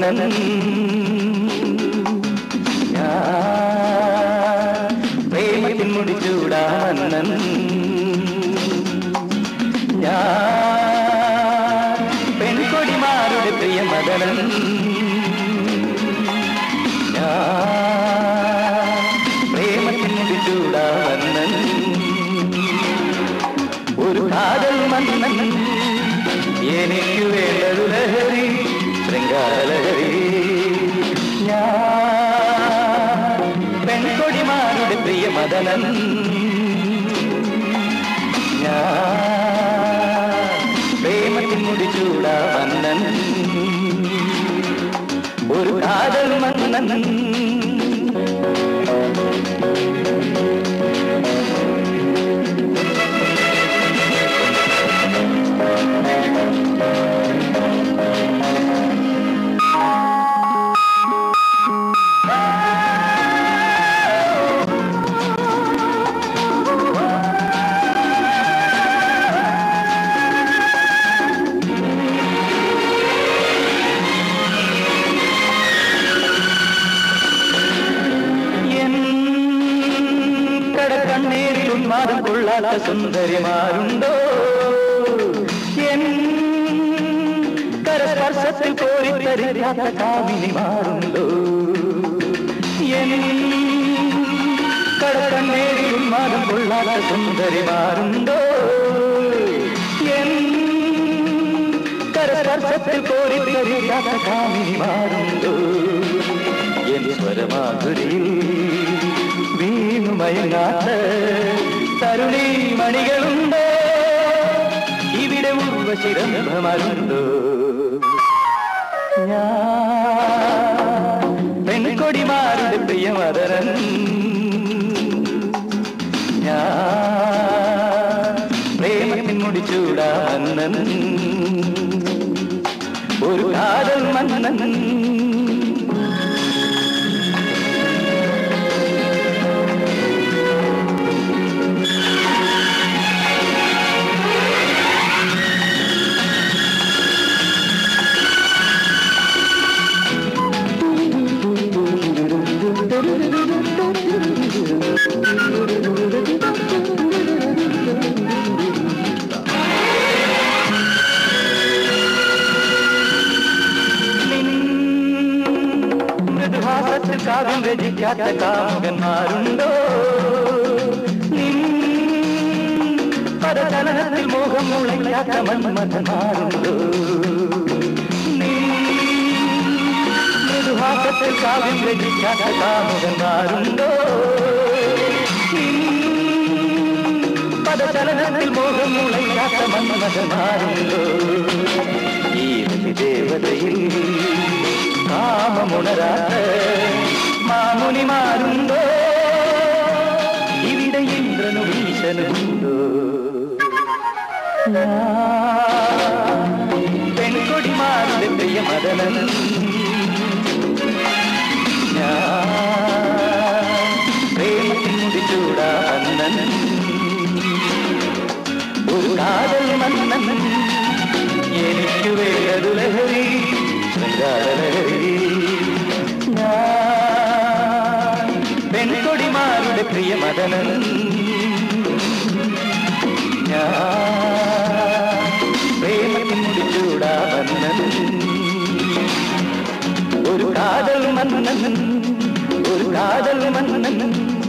മദനൻ ഞാൻ പ്രേമത്തിൻ മുടിച്ചൂടാമന്നൻ ഞാൻ പെൺകൊടിമാരുടെ പ്രിയ മദനൻ ഞാൻ പ്രേമത്തിൻ മുടിച്ചൂടാമന്നൻ ഒരു കാതൽ മന്നൻ എനിക്ക് വേണ്ടതു ലഹരി ശൃംഗാരലഹരി ഞാൻ പെൺകൊടിമാരുടെ പ്രിയ മദനൻ ഞാൻ പ്രേമത്തിൻ മുടിച്ചൂടാ മന്നൻ ഒരു കാതൽ മന്നൻ എൻ കടക്കണ്ണീരിൽ ഉന്മാദം കൊള്ളാത്ത സുന്ദരിമാരുണ്ടോ എൻ കരസ്പർശത്തിൽ കോരിത്തരിക്കാത്ത കാമിനിമാരുണ്ടോ എൻ കടക്കണ്ണീരിൽ ഉന്മാദം കൊള്ളാത്ത സുന്ദരിമാരുണ്ടോ എൻ കരസ്പർശത്തിൽ കോരിത്തരിക്കാത്ത കാമിനിമാരുണ്ടോ എൻ സ്വരമാധുരിയിൽ വീണുമയങ്ങാത്ത തരുണി മണികളുണ്ട് ഇവിടെ ഉർവശിരംഭമരുണ്ടോ ഞാൻ പെൺകൊടിമാരുടെ പ്രിയമതരൻ ഞാൻ പ്രേമത്തിൻ മുടിച്ചൂടാന്നൻ ഒരു കാതൽ മന്നൻ മൃദുഹാസത്തിൽ കാവ്യം രചിക്കാത്ത കാമുകന്മാരുണ്ടോ നിൻ പദചലനത്തിൽ മോഹം മുളയ്ക്കാത്ത മന്മഥന്മാരുണ്ടോ നിൻ മൃദുഹാസത്തിൽ കാവ്യം രചിക്കാത്ത കാമുകന്മാരുണ്ടോ നിൻ പദചലനത്തിൽ മോഹം മുളയ്ക്കാത്ത മന്മഥന്മാരുണ്ടോ ഈ ദേവതയിൽ കാമമുണരാത്ത മാമുനിമാരുണ്ടോ ഇവിടെ ഇന്ദ്രനും ഈശനുണ്ടോ പെൺകൊടിമാരുടെ പ്രിയ മദനൻ പ്രേമത്തിൻ മുടിച്ചൂടാ അന്നൻ ഒരു കാതൽ മന്നൻ എനിക്ക് വേണ്ടതു ലഹരി ശൃംഗാരലഹരി ഞാൻ പെൺകൊടിമാരുടെ പ്രിയ മദനൻ ഞാൻ പ്രേമത്തിൻ മുടിച്ചൂടാ മന്നൻ ഒരു കാതൽ മന്നൻ ഒരു കാതൽ മന്നൻ